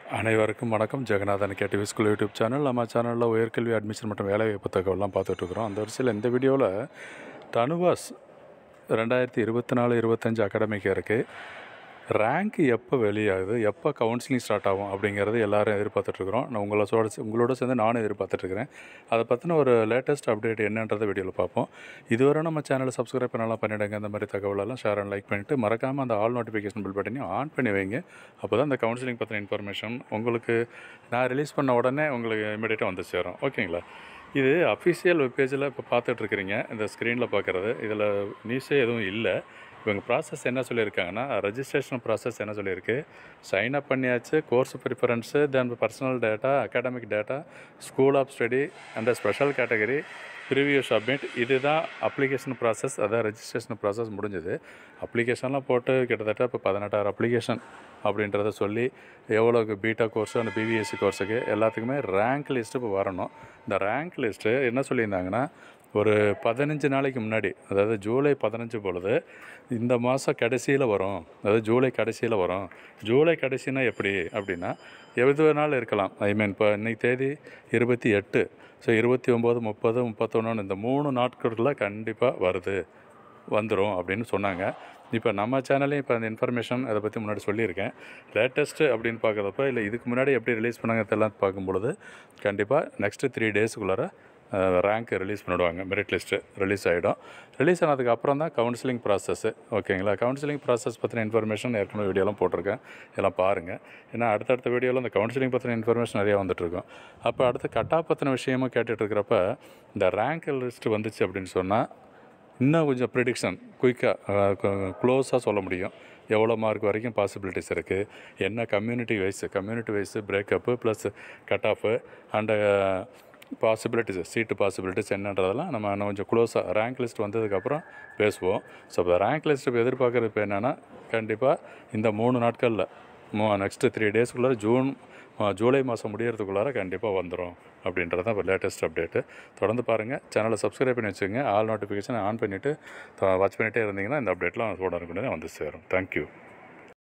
அனைவருக்கும் வணக்கம் Jaganathan KTV school YouTube channel நம்ம சேனலில் உயர்கல்வி அட்மிஷன் மற்றும் வேலைவாய்ப்பு தகவலாம் பார்த்துட்ருக்குறோம் அந்த வரிசையில் இந்த வீடியோவில் தனுவாஸ் ரெண்டாயிரத்தி இருபத்தி நாலு இருபத்தஞ்சு அகாடமிக்கு இருக்குது ரேங்க் எப்போ வெளியாகுது எப்போ கவுன்சிலிங் ஸ்டார்ட் ஆகும் அப்படிங்கிறது எல்லாரும் எதிர்பார்த்துட்ருக்குறோம் நான் உங்களோட உங்களோட சேர்ந்து நானும் எதிர்பார்த்துட்ருக்கிறேன் அதை பற்றின ஒரு லேட்டஸ்ட் அப்டேட் என்னன்றதை வீடியோவில் பார்ப்போம் இதுவரை நம்ம சேனலை சப்ஸ்கிரைப் பண்ணலாம் பண்ணிவிடுங்க இந்த மாதிரி தகவலெல்லாம் ஷேர் அண்ட் லைக் பண்ணிவிட்டு மறக்காமல் அந்த ஆல் நோட்டிஃபிகேஷன் பில் பட்டனையும் ஆன் பண்ணி வைங்க அப்போ தான் அந்த கவுன்சிலிங் பற்றின இன்ஃபர்மேஷன் உங்களுக்கு நான் ரிலீஸ் பண்ண உடனே உங்களுக்கு இமீடியட்டாக வந்து சேரும் ஓகேங்களா இது அஃபிஷியல் வெப்பேஜில் இப்போ பார்த்துட்ருக்குறீங்க இந்த ஸ்க்ரீனில் பார்க்குறது இதில் நியூஸே எதுவும் இல்லை இவங்க ப்ராசஸ் என்ன சொல்லியிருக்காங்கன்னா ரெஜிஸ்ட்ரேஷன் ப்ராசஸ் என்ன சொல்லியிருக்கு சைன் அப் பண்ணியாச்சு course preference then personal data academic data school of study and special category preview submit இதுதான் அப்ளிகேஷன் ப்ராசஸ் அதான் ரெஜிஸ்ட்ரேஷன் ப்ராசஸ் முடிஞ்சது அப்ளிகேஷன்லாம் போட்டு கிட்டத்தட்ட இப்போ பதினெட்டாயிரம் அப்ளிகேஷன் அப்படின்றத சொல்லி எவ்வளோக்கு பீட்டா கோர்ஸு அந்த பிவிஎஸ்சி கோர்ஸுக்கு எல்லாத்துக்குமே ரேங்க் லிஸ்ட்டு இப்போ வரணும் இந்த ரேங்க் லிஸ்ட்டு என்ன சொல்லியிருந்தாங்கன்னா ஒரு பதினஞ்சு நாளைக்கு முன்னாடி அதாவது ஜூலை பதினஞ்சு பொழுது இந்த மாதம் கடைசியில் வரும் அதாவது ஜூலை கடைசியில் வரும் ஜூலை கடைசினா எப்படி அப்படின்னா எவ்வளோ நாள் இருக்கலாம் ஐ மீன் இப்போ இன்னைக்கு தேதி இருபத்தி எட்டு ஸோ இருபத்தி ஒம்பது முப்பது முப்பத்தொன்று இந்த மூணு நாட்களுக்குள்ள கண்டிப்பாக வருது வந்துடும் அப்படின்னு சொன்னாங்க இப்போ நம்ம சேனல்லையும் இப்போ அந்த இன்ஃபர்மேஷன் அதை பற்றி முன்னாடி சொல்லியிருக்கேன் லேட்டஸ்ட்டு அப்படின்னு பார்க்குறப்ப இல்லை இதுக்கு முன்னாடி எப்படி ரிலீஸ் பண்ணாங்க இதெல்லாம் பார்க்கும்பொழுது கண்டிப்பாக நெக்ஸ்ட்டு த்ரீ டேஸுக்குள்ளார ரேங்க் ரிலீஸ் பண்ணிவிடுவாங்க மெரிட் லிஸ்ட்டு ரிலீஸ் ஆகிடும் ரிலீஸ் ஆனதுக்கு அப்புறம் தான் கவுன்சிலிங் ப்ராசஸ்ஸு ஓகேங்களா கவுன்சிலிங் ப்ராசஸ் பற்றின இன்ஃபர்மேஷன் ஏற்கனவே வீடியோலாம் போட்டிருக்கேன் இதெல்லாம் பாருங்கள் ஏன்னா அடுத்தடுத்த வீடியோவில் இந்த கவுன்சிலிங் பற்றின இன்ஃபர்மேஷன் நிறையா வந்துட்டுருக்கும் அப்போ அடுத்து கட்டா பற்றின விஷயமும் கேட்டுட்டு இருக்கிறப்ப இந்த ரேங்க் லிஸ்ட்டு வந்துச்சு அப்படின்னு சொன்னால் இன்னும் கொஞ்சம் ப்ரிடிக்ஷன் குயிக்காக க்ளோஸாக சொல்ல முடியும் எவ்வளோ மார்க் வரைக்கும் பாசிபிலிட்டிஸ் இருக்குது என்ன community wise community wise breakup plus cut off and possibilities seat possibilities என்னன்றதெல்லாம் நம்ம இன்னும் கொஞ்சம் க்ளோஸாக ரேங்க் லிஸ்ட் வந்ததுக்கப்புறம் பேசுவோம் ஸோ இப்போ ரேங்க் லிஸ்ட் இப்போ எதிர்பார்க்குறது இப்போ என்னென்னா கண்டிப்பாக இந்த மூணு நாட்களில் மூ நெக்ஸ்ட்டு த்ரீ டேஸ்க்குள்ளார ஜூன் ஜூலை மாதம் முடியறதுக்குள்ளார கண்டிப்பாக வந்துடும் அப்படின்றது தான் இப்போ லேட்டஸ்ட் அப்டேட்டு தொடர்ந்து பாருங்கள் சேனலை சப்ஸ்கிரைப் பண்ணி வச்சுக்கோங்க ஆல் நோட்டிஃபிகேஷன் ஆன் பண்ணிவிட்டு வாட்ச் பண்ணிகிட்டே இருந்தீங்கன்னா இந்த அப்டேட்லாம் உடனுக்குடனே வந்து சேரும் தேங்க்யூ